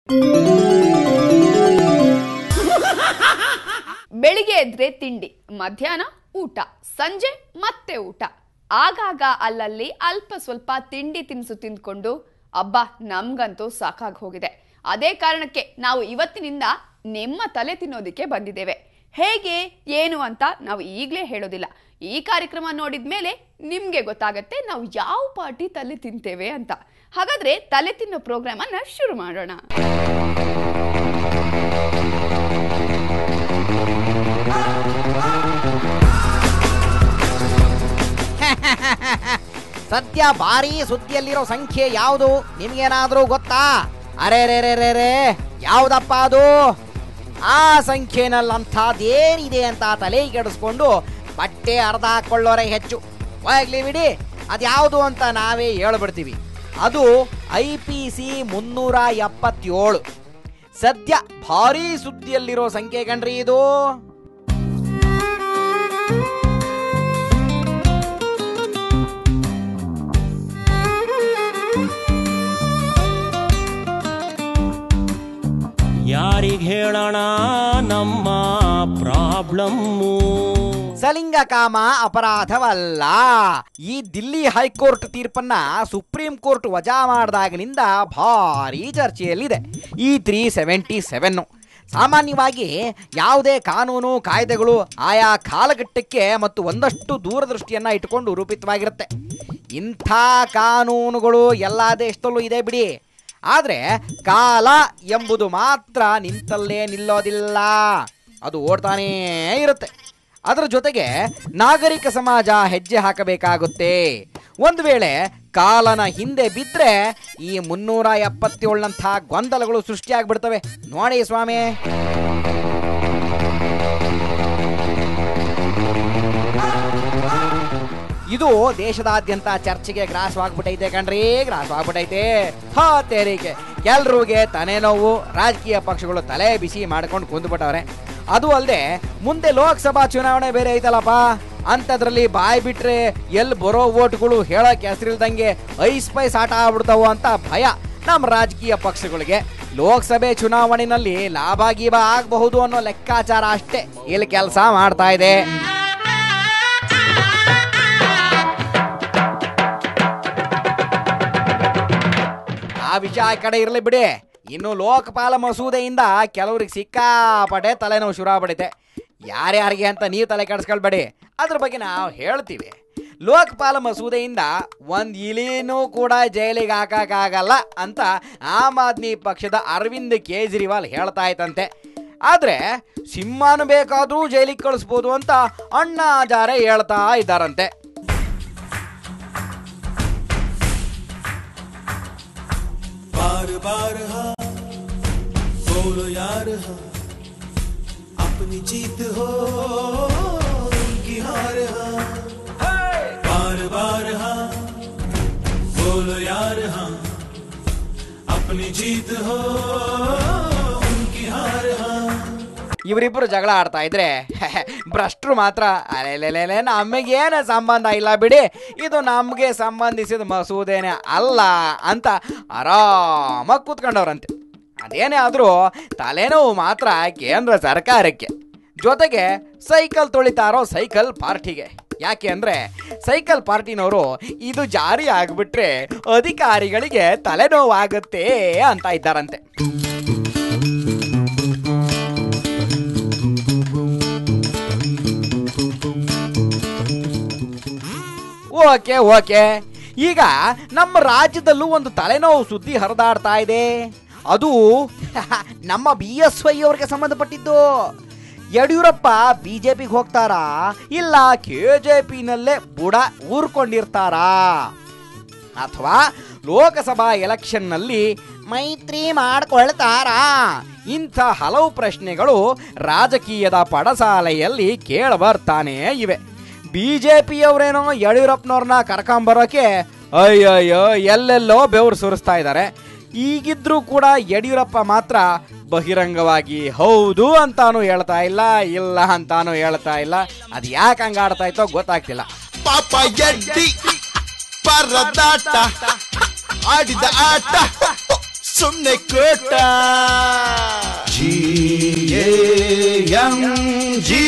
ಬೆಳಿಗ್ಗೆ ಎದ್ರೆ ತಿಂಡಿ ಮಧ್ಯಾಹ್ನ ಊಟ ಸಂಜೆ ಮತ್ತೆ ಊಟ ಆಗಾಗ ಅಲ್ಲಲ್ಲಿ ಅಲ್ಪ ಸ್ವಲ್ಪ ತಿಂಡಿ ತಿನಿಸು ತಿಂದ್ಕೊಂಡು ಅಬ್ಬಾ ನಮ್ಗಂತೂ ಸಾಕಾಗಿ ಹೋಗಿದೆ ಅದೇ ಕಾರಣಕ್ಕೆ ನಾವು ಇವತ್ತಿನಿಂದ ನಿಮ್ಮ ತಲೆ ತಿನ್ನೋದಿಕ್ಕೆ ಬಂದಿದ್ದೇವೆ ಹೇಗೆ ಏನು ಅಂತ ನಾವು ಈಗಲೇ ಹೇಳೋದಿಲ್ಲ ಈ ಕಾರ್ಯಕ್ರಮ ನೋಡಿದ ಮೇಲೆ ನಿಮ್ಗೆ ಗೊತ್ತಾಗತ್ತೆ ನಾವು ಯಾವ ಪಾರ್ಟಿ ತಲೆ ತಿಂತೇವೆ ಅಂತ ಹಾಗಾದ್ರೆ ತಲೆ ತಿನ್ನೋ ಪ್ರೋಗ್ರಾಮ್ ಅನ್ನ ಶುರು ಮಾಡೋಣ ಸದ್ಯ ಭಾರಿ ಸುದ್ದಿಯಲ್ಲಿರೋ ಸಂಖ್ಯೆ ಯಾವುದು ನಿಮ್ಗೇನಾದ್ರೂ ಗೊತ್ತಾ ಅರೆ ರೇ ರೇ ರೇ ರೇ ಯಾವ್ದಪ್ಪ ಅದು ಆ ಸಂಖ್ಯೆನಲ್ಲಿ ಅಂಥದ್ದೇನಿದೆ ಅಂತ ತಲೆ ಕೆಡಿಸ್ಕೊಂಡು ಬಟ್ಟೆ ಅರ್ಧ ಹಾಕೊಳ್ಳೋರೆ ಹೆಚ್ಚು ಹೋಗ್ಲಿ ಬಿಡಿ ಅದ್ಯಾವುದು ಅಂತ ನಾವೇ ಹೇಳ್ಬಿಡ್ತೀವಿ ಅದು ಐ ಪಿ ಸಿ ಮುನ್ನೂರ ಎಪ್ಪತ್ತೇಳು ಸದ್ಯ ಭಾರಿ ಸುದ್ದಿಯಲ್ಲಿರೋ ಸಂಖ್ಯೆ ಕಣ್ರಿ ಇದು ಯಾರಿಗ್ ಹೇಳೋಣ ನಮ್ಮ ಪ್ರಾಬ್ಲಮ್ಮು ಸಲಿಂಗ ಕಾಮ ಅಪರಾಧವಲ್ಲ ಈ ದಿಲ್ಲಿ ಹೈಕೋರ್ಟ್ ತೀರ್ಪನ್ನ ಸುಪ್ರೀಂ ಕೋರ್ಟ್ ವಜಾ ಮಾಡಿದಾಗಿನಿಂದ ಭಾರಿ ಚರ್ಚೆಯಲ್ಲಿದೆ ಈ ತ್ರೀ ಸೆವೆಂಟಿ ಸೆವೆನ್ನು ಸಾಮಾನ್ಯವಾಗಿ ಯಾವುದೇ ಕಾನೂನು ಕಾಯ್ದೆಗಳು ಆಯಾ ಕಾಲಘಟ್ಟಕ್ಕೆ ಮತ್ತು ಒಂದಷ್ಟು ದೂರದೃಷ್ಟಿಯನ್ನ ಇಟ್ಟುಕೊಂಡು ರೂಪಿತವಾಗಿರುತ್ತೆ ಇಂಥ ಕಾನೂನುಗಳು ಎಲ್ಲ ದೇಶದಲ್ಲೂ ಇದೆ ಬಿಡಿ ಆದರೆ ಕಾಲ ಎಂಬುದು ಮಾತ್ರ ನಿಂತಲ್ಲೇ ನಿಲ್ಲೋದಿಲ್ಲ ಅದು ಓಡ್ತಾನೇ ಇರುತ್ತೆ ಅದರ ಜೊತೆಗೆ ನಾಗರಿಕ ಸಮಾಜ ಹೆಜ್ಜೆ ಹಾಕಬೇಕಾಗುತ್ತೆ ಒಂದು ವೇಳೆ ಕಾಲನ ಹಿಂದೆ ಬಿದ್ದರೆ ಈ ಮುನ್ನೂರ ಎಪ್ಪತ್ತೇಳನಂಥ ಗೊಂದಲಗಳು ಸೃಷ್ಟಿಯಾಗ್ಬಿಡ್ತವೆ ನೋಡಿ ಸ್ವಾಮಿ ಇದು ದೇಶದಾದ್ಯಂತ ಚರ್ಚೆಗೆ ಗ್ರಾಸವಾಗ್ಬಿಟ್ಟೈತೆ ಕಣ್ರಿ ಗ್ರಾಸವಾಗ್ಬಿಟ್ಟೈತೆ ಹಾ ತೇರಿಕೆ ಎಲ್ರಿಗೆ ತಲೆನೋವು ರಾಜಕೀಯ ಪಕ್ಷಗಳು ತಲೆ ಬಿಸಿ ಮಾಡ್ಕೊಂಡು ಕುಂದ್ಬಿಟ್ಟವ್ರೆ ಅದು ಅಲ್ಲದೆ ಮುಂದೆ ಲೋಕಸಭಾ ಚುನಾವಣೆ ಬೇರೆ ಐತಲ್ಲಪ್ಪ ಅಂಥದ್ರಲ್ಲಿ ಬಾಯ್ ಬಿಟ್ರೆ ಎಲ್ಲಿ ಬರೋ ಓಟ್ಗಳು ಹೇಳೋಕೆ ಹೆಸರಿಲ್ದಂಗೆ ಐಸ್ ಪೈಸ್ ಆಟ ಆಗ್ಬಿಡ್ತಾವು ಅಂತ ಭಯ ನಮ್ಮ ರಾಜಕೀಯ ಪಕ್ಷಗಳಿಗೆ ಲೋಕಸಭೆ ಚುನಾವಣೆಯಲ್ಲಿ ಲಾಭ ಗೀಭ ಆಗಬಹುದು ಅನ್ನೋ ಲೆಕ್ಕಾಚಾರ ಅಷ್ಟೇ ಇಲ್ಲಿ ಕೆಲಸ ಮಾಡ್ತಾ ಇದೆ ಆ ವಿಷಯ ಆ ಕಡೆ ಇರಲಿ ಬಿಡಿ ಇನ್ನು ಲೋಕಪಾಲ ಮಸೂದೆಯಿಂದ ಕೆಲವ್ರಿಗೆ ಸಿಕ್ಕಾಪಟ್ಟೆ ತಲೆನೋವು ಶುರು ಆಗ್ಬಿಡೈತೆ ಯಾರ್ಯಾರಿಗೆ ಅಂತ ನೀವು ತಲೆ ಕೆಡಿಸ್ಕೊಳ್ಬೇಡಿ ಅದ್ರ ಬಗ್ಗೆ ನಾವು ಹೇಳ್ತೀವಿ ಲೋಕಪಾಲ ಮಸೂದೆಯಿಂದ ಒಂದು ಇಲಿನೂ ಕೂಡ ಜೈಲಿಗೆ ಹಾಕಕ್ಕಾಗಲ್ಲ ಅಂತ ಆಮ್ ಆದ್ಮಿ ಪಕ್ಷದ ಅರವಿಂದ್ ಕೇಜ್ರಿವಾಲ್ ಹೇಳ್ತಾ ಇತ್ತಂತೆ ಆದರೆ ಸಿಂಹನು ಬೇಕಾದರೂ ಜೈಲಿಗೆ ಕಳಿಸ್ಬೋದು ಅಂತ ಅಣ್ಣಾ ಹಜಾರೆ ಹೇಳ್ತಾ ಇದ್ದಾರಂತೆ बार बार हाँ बोलो यार हाँ अपनी जीत हो उनकी हार हाँ बार बार हाँ बोलो यार हाँ अपनी जीत हो उनकी हार हाँ ಇವರಿಬ್ಬರು ಜಗಳ ಆಡ್ತಾ ಇದ್ರೆ ಭ್ರಷ್ಟರು ಮಾತ್ರ ಅಲೆಲೆಲೆಲೆ ನಮಗೇನು ಸಂಬಂಧ ಇಲ್ಲ ಬಿಡಿ ಇದು ನಮಗೆ ಸಂಬಂಧಿಸಿದ ಮಸೂದೆನೇ ಅಲ್ಲ ಅಂತ ಆರಾಮಾಗಿ ಕೂತ್ಕೊಂಡವ್ರಂತೆ ಅದೇನೇ ಆದರೂ ತಲೆನೋವು ಮಾತ್ರ ಕೇಂದ್ರ ಸರ್ಕಾರಕ್ಕೆ ಜೊತೆಗೆ ಸೈಕಲ್ ತೊಳಿತಾರೋ ಸೈಕಲ್ ಪಾರ್ಟಿಗೆ ಯಾಕೆ ಅಂದರೆ ಸೈಕಲ್ ಪಾರ್ಟಿನವರು ಇದು ಜಾರಿ ಆಗಿಬಿಟ್ರೆ ಅಧಿಕಾರಿಗಳಿಗೆ ತಲೆನೋವಾಗುತ್ತೆ ಅಂತ ಇದ್ದಾರಂತೆ ಓಕೆ ಓಕೆ ಈಗ ನಮ್ಮ ರಾಜ್ಯದಲ್ಲೂ ಒಂದು ತಲೆನೋವು ಸುದ್ದಿ ಹರಿದಾಡ್ತಾ ಇದೆ ಅದು ನಮ್ಮ ಬಿ ಎಸ್ ವೈ ಅವ್ರಿಗೆ ಸಂಬಂಧಪಟ್ಟಿದ್ದು ಯಡಿಯೂರಪ್ಪ ಬಿಜೆಪಿಗೆ ಹೋಗ್ತಾರಾ ಇಲ್ಲ ಕೆ ಜೆ ಪಿನಲ್ಲೇ ಬುಡ ಊರ್ಕೊಂಡಿರ್ತಾರಾ ಅಥವಾ ಲೋಕಸಭಾ ಎಲೆಕ್ಷನ್ನಲ್ಲಿ ಮೈತ್ರಿ ಮಾಡ್ಕೊಳ್ತಾರಾ ಇಂಥ ಹಲವು ಪ್ರಶ್ನೆಗಳು ರಾಜಕೀಯದ ಪಡಸಾಲೆಯಲ್ಲಿ ಕೇಳಬರ್ತಾನೇ ಇವೆ ಬಿಜೆಪಿಯವರೇನೋ ಯಡಿಯೂರಪ್ಪನವ್ರನ್ನ ಕರ್ಕೊಂಬರೋಕೆ ಅಯ್ಯಯ್ಯೋ ಎಲ್ಲೆಲ್ಲೋ ಬೆವರು ಸುರಿಸ್ತಾ ಇದ್ದಾರೆ ಈಗಿದ್ರೂ ಕೂಡ ಯಡಿಯೂರಪ್ಪ ಮಾತ್ರ ಬಹಿರಂಗವಾಗಿ ಹೌದು ಅಂತಾನು ಹೇಳ್ತಾ ಇಲ್ಲ ಇಲ್ಲ ಅಂತಾನು ಹೇಳ್ತಾ ಇಲ್ಲ ಅದು ಯಾಕೆ ಹಂಗಾಡ್ತಾ ಇತ್ತೋ ಗೊತ್ತಾಗ್ತಿಲ್ಲ ಪಾಪ ಎಡ್ಡಿ ಪರದಾಟ ಆಡಿದ ಆಟ ಸುಮ್ನೆ ಕೋಟ ಜಿ ಎಂ ಜಿ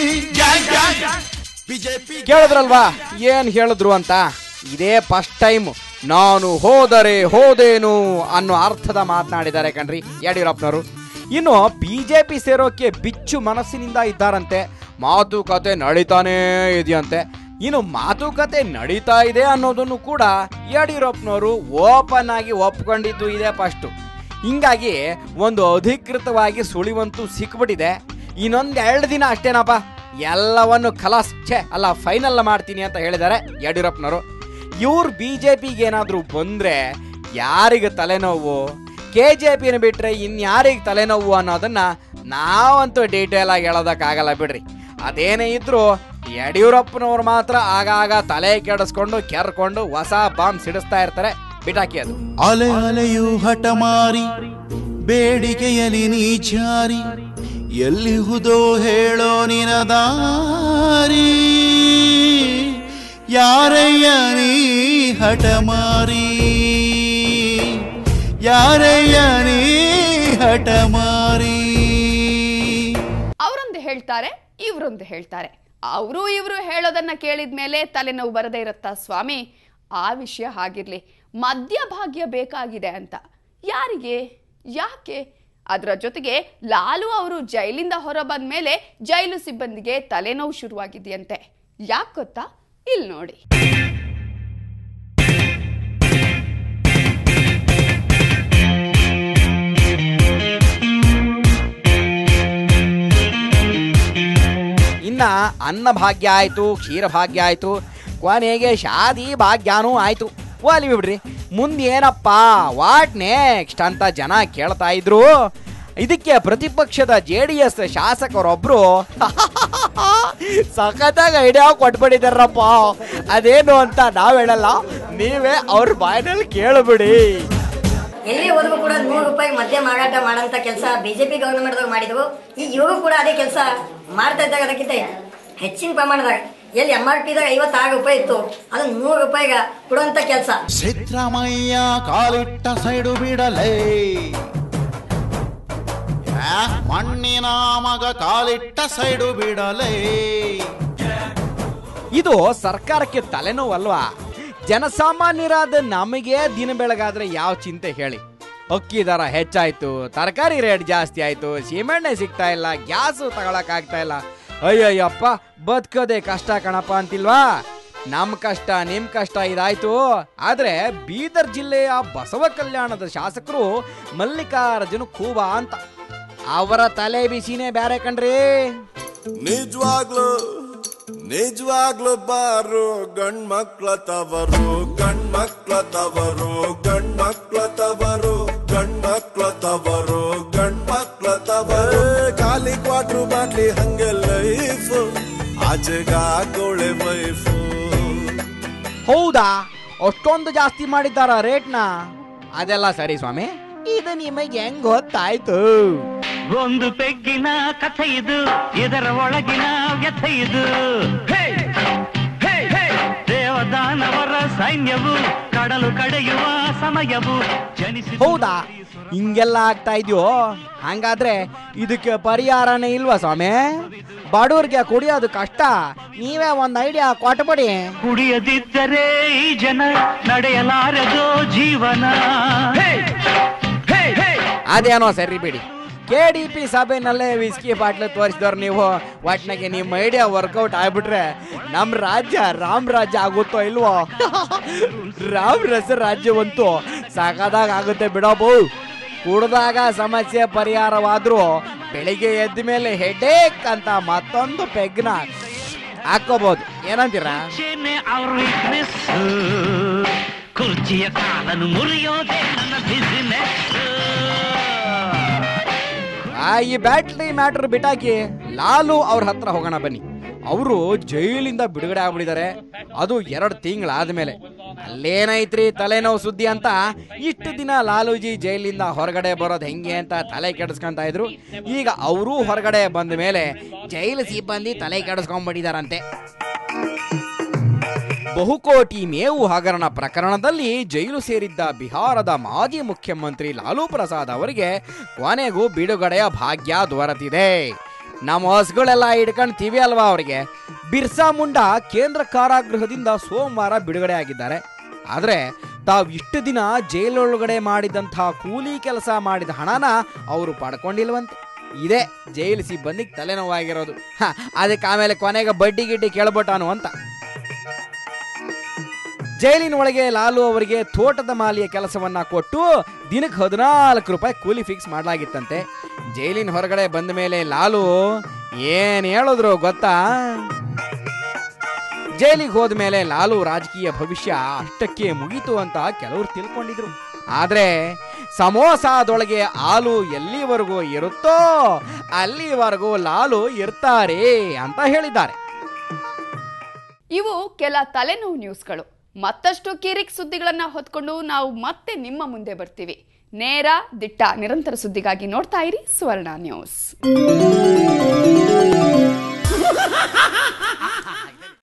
ಬಿಜೆಪಿ ಕೇಳಿದ್ರಲ್ವಾ ಏನ್ ಹೇಳಿದ್ರು ಅಂತ ಇದೇ ಫಸ್ಟ್ ಟೈಮ್ ನಾನು ಹೋದರೆ ಹೋದೇನು ಅನ್ನೋ ಅರ್ಥದ ಮಾತನಾಡಿದ್ದಾರೆ ಕಣ್ರಿ ಯಡಿಯೂರಪ್ಪನವರು ಇನ್ನು ಬಿಜೆಪಿ ಸೇರೋಕೆ ಬಿಚ್ಚು ಮನಸ್ಸಿನಿಂದ ಇದ್ದಾರಂತೆ ಮಾತುಕತೆ ನಡೀತಾನೇ ಇದೆಯಂತೆ ಇನ್ನು ಮಾತುಕತೆ ನಡೀತಾ ಇದೆ ಅನ್ನೋದನ್ನು ಕೂಡ ಯಡಿಯೂರಪ್ಪನವರು ಓಪನ್ ಆಗಿ ಒಪ್ಕೊಂಡಿದ್ದು ಇದೆ ಫಸ್ಟು ಹಿಂಗಾಗಿ ಒಂದು ಅಧಿಕೃತವಾಗಿ ಸುಳಿವಂತೂ ಸಿಕ್ಬಿಟ್ಟಿದೆ ಇನ್ನೊಂದ್ ಎರಡು ದಿನ ಅಷ್ಟೇನಪ್ಪ ಎಲ್ಲವನ್ನು ಖಲಾಸ್ ಛೇ ಅಲ್ಲ ಫೈನಲ್ ಮಾಡ್ತೀನಿ ಅಂತ ಹೇಳಿದ್ದಾರೆ ಯಡಿಯೂರಪ್ಪನವರು ಇವ್ರು ಬಿ ಜೆ ಪಿಗೆ ಏನಾದರೂ ಬಂದರೆ ಯಾರಿಗೆ ತಲೆನೋವು ಕೆ ಜೆ ಪಿನ ಬಿಟ್ಟರೆ ಇನ್ಯಾರಿಗೆ ತಲೆನೋವು ಅನ್ನೋದನ್ನ ನಾವಂತೂ ಡೀಟೇಲ್ ಆಗಿ ಹೇಳೋದಕ್ಕಾಗಲ್ಲ ಬಿಡ್ರಿ ಅದೇನೇ ಇದ್ರೂ ಯಡಿಯೂರಪ್ಪನವ್ರು ಮಾತ್ರ ಆಗಾಗ ತಲೆ ಕೆಡಿಸ್ಕೊಂಡು ಕೆರ್ಕೊಂಡು ಹೊಸ ಬಾಂಬ್ ಸಿಡಿಸ್ತಾ ಇರ್ತಾರೆ ಬಿಟಾಕಿ ಅದು ಅಲೆ ಅಲೆಯು ಹಠಮಾರಿ ಬೇಡಿಕೆಯಲಿ ನೀಚಾರಿ ಎಲ್ಲಿಹುದೋ ಹೇಳೋ ನಿನ ದಾರಿ ಯಾರಯ್ಯ ನೀ ಹಠಮಾರಿ ಯಾರಯ್ಯ ನೀ ಹಠಮಾರಿ ಅವರೊಂದು ಹೇಳ್ತಾರೆ ಇವರೊಂದು ಹೇಳ್ತಾರೆ ಅವರು ಇವರು ಹೇಳೋದನ್ನ ಕೇಳಿದ ಮೇಲೆ ತಲೆನೋವು ಬರದೇ ಇರುತ್ತಾ ಸ್ವಾಮಿ ಆ ವಿಷಯ ಹಾಗಿರ್ಲಿ ಮಧ್ಯಭಾಗ್ಯ ಬೇಕಾಗಿದೆ ಅಂತ ಯಾರಿಗೆ ಯಾಕೆ ಅದರ ಜೊತೆಗೆ ಲಾಲು ಅವರು ಜೈಲಿಂದ ಹೊರ ಬಂದ ಮೇಲೆ ಜೈಲು ಸಿಬ್ಬಂದಿಗೆ ತಲೆನೋವು ಶುರುವಾಗಿದೆಯಂತೆ ಯಾಕೆ ಗೊತ್ತಾ ಇಲ್ಲಿ ನೋಡಿ ಇನ್ನ ಅನ್ನ ಭಾಗ್ಯ ಆಯ್ತು ಕ್ಷೀರ ಭಾಗ್ಯ ಆಯ್ತು ಕೊನೆಗೆ ಶಾದಿ ಭಾಗ್ಯನೂ ಆಯ್ತು ಒಲಿ ಬಿಡ್ರಿ ಮುಂದೆ ಏನಪ್ಪ ವಾಟ್ ನೆಕ್ಸ್ಟ್ ಅಂತ ಜನ ಕೇಳ್ತಾ ಇದ್ರು ಇದಕ್ಕೆ ಪ್ರತಿಪಕ್ಷದ ಜೆ ಡಿ ಎಸ್ ಶಾಸಕರೊಬ್ರು ಸಖತ್ತಾಗಿ ಐಡಿಯಾ ಕೊಟ್ಬಿಟ್ಟಿದಾರಪ್ಪ ಅದೇನು ಅಂತ ನಾವ್ ಹೇಳಲ್ಲ ನೀವೇ ಅವ್ರ ಬಾಯಿನಲ್ಲಿ ಕೇಳ್ಬಿಡಿ ಎಲ್ಲಿ ಹೋದ್ರು ಕೂಡ ನೂರು ರೂಪಾಯಿ ಮದ್ಯ ಮಾರಾಟ ಮಾಡೋಂಥ ಕೆಲಸ ಬಿಜೆಪಿ ಗೌರ್ಮೆಂಟ್ದಾಗ ಮಾಡಿದ್ರು ಈಗ ಇವರು ಕೂಡ ಅದೇ ಕೆಲಸ ಮಾಡ್ತಾ ಇದ್ದಾಗ ಅದಕ್ಕಿಂತ ಹೆಚ್ಚಿನ ಪ್ರಮಾಣದಾಗ ಎಲ್ಲಿ ಎಂ ಆರ್ ಪಿದಾಗ ಐವತ್ತಾರು ರೂಪಾಯಿ ಇತ್ತು ಅದು ನೂರು ರೂಪಾಯಿಗ ಕೊಡುವಂತ ಕೆಲಸ ಸಿದ್ದರಾಮಯ್ಯ ಕಾಲಿಟ್ಟ ಸೈಡು ಬಿಡಲೇ ಯಾ, ಮಣ್ಣಿನ ಮಗ ಕಾಲಿಟ್ಟ ಸೈಡು ಬಿಡಲೇ ಇದು ಸರ್ಕಾರಕ್ಕೆ ತಲೆನೋವಲ್ವಾ ಜನಸಾಮಾನ್ಯರಾದ ನಮಗೆ ದಿನ ಬೆಳಗಾದ್ರೆ ಯಾವ ಚಿಂತೆ ಹೇಳಿ ಅಕ್ಕಿ ದರ ಹೆಚ್ಚಾಯ್ತು ತರಕಾರಿ ರೇಟ್ ಜಾಸ್ತಿ ಆಯ್ತು ಸೀಮೆಣ್ಣೆ ಸಿಗ್ತಾ ಇಲ್ಲ ಗ್ಯಾಸು ತಗೊಳಕ್ ಆಗ್ತಾ ಇಲ್ಲ ಅಯ್ಯಯ್ಯಪ್ಪ ಬದುಕೋದೆ ಕಷ್ಟ ಕಣಪ್ಪ ಅಂತಿಲ್ವಾ ನಮ್ ಕಷ್ಟ ನಿಮ್ ಕಷ್ಟ ಇದಾಯ್ತು ಆದ್ರೆ ಬೀದರ್ ಜಿಲ್ಲೆಯ ಬಸವ ಕಲ್ಯಾಣದ ಶಾಸಕರು ಮಲ್ಲಿಕಾರ್ಜುನ ಕೂಬಾ ಅಂತ ಅವರ ತಲೆ ಬಿಸಿನೇ ಬ್ಯಾರೆ ಕಣ್ರಿ ನಿಜವಾಗ್ಲು ನಿಜವಾಗ್ಲು ಬಾರು ಗಂಡ್ ಮಕ್ಳ ತವರು ಗಂಡ್ ಮಕ್ಳ ತವರು ಗಂಡ್ ಮಕ್ಳ ತವರು ಗಂಡ್ ಮಕ್ಳ ತವರು ಗಂಡ್ ಮಕ್ಳ ತವರು ಖಾಲಿ ಕ್ವಾಟ್ರು ಬಾಟ್ಲಿ ಹಂಗೆ ಲೈಫ್ ಆಚೆಗಾಗೋಳೆ ವೈಫು ಹೌದಾ ಅಷ್ಟೊಂದು ಜಾಸ್ತಿ ಮಾಡಿದ್ದಾರ ರೇಟ್ನ ಅದೆಲ್ಲ ಸರಿ ಸ್ವಾಮಿ ಇದು ನಿಮಗೆ ಹೆಂಗ್ ಗೊತ್ತಾಯ್ತು ಒಂದು ಪೆಗ್ಗಿನ ಕಥೆ ಇದು ಇದರ ಒಳಗಿನ ವ್ಯಥೆ ಇದು ಹೇ! ಹೇ! ಹೇ! ದೇವದಾನವರ ಸೈನ್ಯವು ಕಡಲು ಕಡೆಯುವ ಸಮಯವು ಜನಿಸಿ ಹೌದಾ ಹಿಂಗೆಲ್ಲ ಆಗ್ತಾ ಇದೆಯೋ ಹಂಗಾದ್ರೆ ಇದಕ್ಕೆ ಪರಿಹಾರನೇ ಇಲ್ವಾ ಸ್ವಾಮಿ ಬಡವ್ರಿಗೆ ಕುಡಿಯೋದು ಕಷ್ಟ ನೀವೇ ಒಂದ್ ಐಡಿಯಾ ಕೊಟ್ಬಿಡಿ ಕುಡಿಯದಿದ್ದರೆ ಈ ಜನ ನಡೆಯಲಾರದೋ ಜೀವನ ಹೇ! ಹೇ! ಹೇ! ಅದೇನೋ ಸರಿ ಬಿಡಿ ಕೆ ಡಿ ಪಿ ಸಭೆನಲ್ಲೇ ವಿಸ್ಕಿ ಬಾಟ್ಲು ತೋರಿಸಿದವ್ರು ನೀವು ಒಟ್ನಾಗೆ ನಿಮ್ಮ ಐಡಿಯಾ ವರ್ಕೌಟ್ ಆಗ್ಬಿಟ್ರೆ ನಮ್ಮ ರಾಜ್ಯ ರಾಮ್ ರಾಜ್ಯ ಆಗುತ್ತೋ ಇಲ್ವೋ ರಾಮ್ ರಸ ರಾಜ್ಯವಂತೂ ಸಾಕಾದಾಗ ಆಗುತ್ತೆ ಬಿಡೋಬು ಕುಡ್ದಾಗ ಸಮಸ್ಯೆ ಪರಿಹಾರವಾದ್ರೂ ಬೆಳಿಗ್ಗೆ ಎದ್ದ ಮೇಲೆ ಹೆಡೇಕ್ ಅಂತ ಮತ್ತೊಂದು ಪೆಗ್ನ ಹಾಕೋಬಹುದು ಏನಂತೀರಾ ಚೆನ್ನೆ ಅವ್ರ ವೀಕ್ನೆಸ್ ಕುರ್ಚಿಯ ಕಾಲನ್ನು ಮುರಿಯೋದೇ ನನ್ನ ಬಿಸಿನೆಸ್ ಆ ಈ ಬ್ಯಾಟ್ರಿ ಮ್ಯಾಟ್ರ್ ಬಿಟ್ಟಾಕಿ ಲಾಲು ಅವ್ರ ಹತ್ರ ಹೋಗೋಣ ಬನ್ನಿ ಅವರು ಜೈಲಿಂದ ಬಿಡುಗಡೆ ಆಗ್ಬಿಟ್ಟಿದ್ದಾರೆ ಅದು ಎರಡು ತಿಂಗಳಾದ್ಮೇಲೆ ಅಲ್ಲೇನೈತ್ರಿ ತಲೆನೋವು ಸುದ್ದಿ ಅಂತ ಇಷ್ಟು ದಿನ ಲಾಲೂಜಿ ಜೈಲಿಂದ ಹೊರಗಡೆ ಬರೋದು ಹೆಂಗೆ ಅಂತ ತಲೆ ಕೆಡಿಸ್ಕೊಂತ ಇದ್ರು ಈಗ ಅವರು ಹೊರಗಡೆ ಬಂದ ಮೇಲೆ ಜೈಲು ಸಿಬ್ಬಂದಿ ತಲೆ ಕೆಡಿಸ್ಕೊಂಡ್ಬಿಟ್ಟಿದಾರಂತೆ ಬಹುಕೋಟಿ ಮೇವು ಹಗರಣ ಪ್ರಕರಣದಲ್ಲಿ ಜೈಲು ಸೇರಿದ್ದ ಬಿಹಾರದ ಮಾಜಿ ಮುಖ್ಯಮಂತ್ರಿ ಲಾಲೂ ಪ್ರಸಾದ್ ಅವರಿಗೆ ಕೊನೆಗೂ ಬಿಡುಗಡೆಯ ಭಾಗ್ಯ ದೊರೆತಿದೆ ನಮ್ಮ ಹಸ್ಗಳೆಲ್ಲ ಹಿಡ್ಕೊಂಡ್ತೀವಿ ಅಲ್ವಾ ಅವರಿಗೆ ಬಿರ್ಸಾ ಮುಂಡಾ ಕೇಂದ್ರ ಕಾರಾಗೃಹದಿಂದ ಸೋಮವಾರ ಬಿಡುಗಡೆ ಆಗಿದ್ದಾರೆ ಆದರೆ ತಾವು ಇಷ್ಟು ದಿನ ಜೈಲೊಳಗಡೆ ಮಾಡಿದಂತಹ ಕೂಲಿ ಕೆಲಸ ಮಾಡಿದ ಹಣನ ಅವರು ಪಡ್ಕೊಂಡಿಲ್ವಂತೆ ಇದೇ ಜೈಲು ಸಿಬ್ಬಂದಿಗೆ ತಲೆನೋವಾಗಿರೋದು ಹ, ಅದಕ್ಕೆ ಆಮೇಲೆ ಕೊನೆಗೆ ಬಡ್ಡಿ ಗಿಡ್ಡಿ ಕೇಳ್ಬಿಟ್ಟಾನು ಅಂತ ಜೈಲಿನ ಒಳಗೆ ಲಾಲು ಅವರಿಗೆ ತೋಟದ ಮಾಲಿಯ ಕೆಲಸವನ್ನ ಕೊಟ್ಟು ದಿನಕ್ಕೆ ಹದಿನಾಲ್ಕು ರೂಪಾಯಿ ಕೂಲಿ ಫಿಕ್ಸ್ ಮಾಡಲಾಗಿತ್ತಂತೆ ಜೈಲಿನ ಹೊರಗಡೆ ಬಂದ ಮೇಲೆ ಲಾಲು ಏನ್ ಹೇಳಿದ್ರು ಗೊತ್ತಾ ಜೈಲಿಗೆ ಹೋದ ಮೇಲೆ ಲಾಲು ರಾಜಕೀಯ ಭವಿಷ್ಯ ಅಷ್ಟಕ್ಕೆ ಮುಗೀತು ಅಂತ ಕೆಲವರು ತಿಳ್ಕೊಂಡಿದ್ರು ಆದ್ರೆ ಸಮೋಸಾದೊಳಗೆ ಹಾಲು ಎಲ್ಲಿವರೆಗೂ ಇರುತ್ತೋ ಅಲ್ಲಿವರೆಗೂ ಲಾಲು ಇರ್ತಾರೆ ಅಂತ ಹೇಳಿದ್ದಾರೆ ಇವು ಕೆಲ ತಲೆನೋವು ನ್ಯೂಸ್ಗಳು ಮತ್ತಷ್ಟು ಕಿರಿಕ್ ಸುದ್ದಿಗಳನ್ನ ಹೊತ್ಕೊಂಡು ನಾವು ಮತ್ತೆ ನಿಮ್ಮ ಮುಂದೆ ಬರ್ತೀವಿ ನೇರ ದಿಟ್ಟ ನಿರಂತರ ಸುದ್ದಿಗಾಗಿ ನೋಡ್ತಾ ಇರಿ ಸುವರ್ಣ ನ್ಯೂಸ್